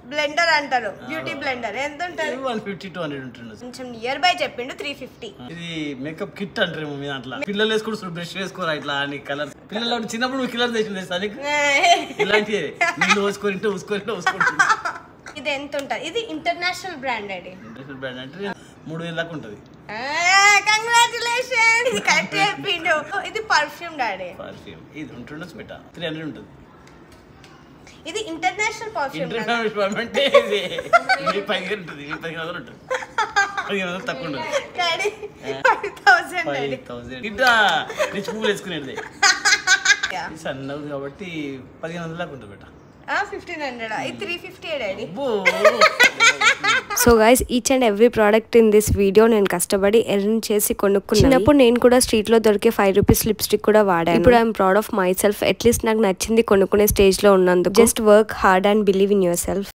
blender అంటారు beauty blender ఎంత ఉంటుంది వన్ ఫిఫ్టీ టూ హండ్రెడ్ ఉంటుండొచ్చు కొంచెం నియర్ బై చెప్పిండు త్రీ ఫిఫ్టీ ఇది మేకప్ కిట్ అంటారేమో మీ దాంట్లో పిల్లలు వేసుకుంటూ బ్రష్ వేసుకోరా ఇట్లా అని కలర్ పిల్లలు చిన్నప్పుడు నువ్వు కలర్ తెచ్చింది తెలుసా నీకు ఇలాంటి నీళ్ళు పోసుకొని ఊసుకొని ఊసుకుంటుంది ఇది ఎంత ఉంటుంది ఇది ఇంటర్నేషనల్ బ్రాండ్ అండి ఇంటర్నేషనల్ బ్రాండ్ అంటే మూడు వేల దాకా ఉంటుంది కంగ్రాచులేషన్ కరెక్ట్ చెప్పిండు ఇది పర్ఫ్యూమ్ డాడీ పర్ఫ్యూమ్ ఇది ఉంటుండొచ్చు బెట త్రీ హండ్రెడ్ ఉంటుంది ఇది ఇంటర్నేషనల్ పర్ఫ్యూమ్ ఇంటర్నేషనల్ అంటే ఇది ఇది పదిహేను ఉంటుంది ఇది పదిహేను వందలు ఉంటుంది పదిహేను వందలు తక్కువ ఉంటుంది daddy five thousand daddy five thousand ఇట్లా రిచ్ పువ్వులు వేసుకునేది ఇది సన్నది కాబట్టి పదిహేను వందల దాకా ఉంటుంది బెట ఫిఫ్టీన్ హండ్రెడ్ ఇది త్రీ ఫిఫ్టీ డాడీ అబ్బో so guys each and every product in this video నేను కష్టపడి ఎర్న్ చేసి కొనుక్కున్నాను చిన్నప్పుడు నేను కూడా స్ట్రీట్ లో దొరికే ఫైవ్ రూపీస్ లిప్స్టిక్ కూడా వాడాను ఇప్పుడు I'm proud of myself at least నాకు నచ్చింది కొనుక్కునే స్టేజ్ లో ఉన్నందుకు just work hard and believe in your self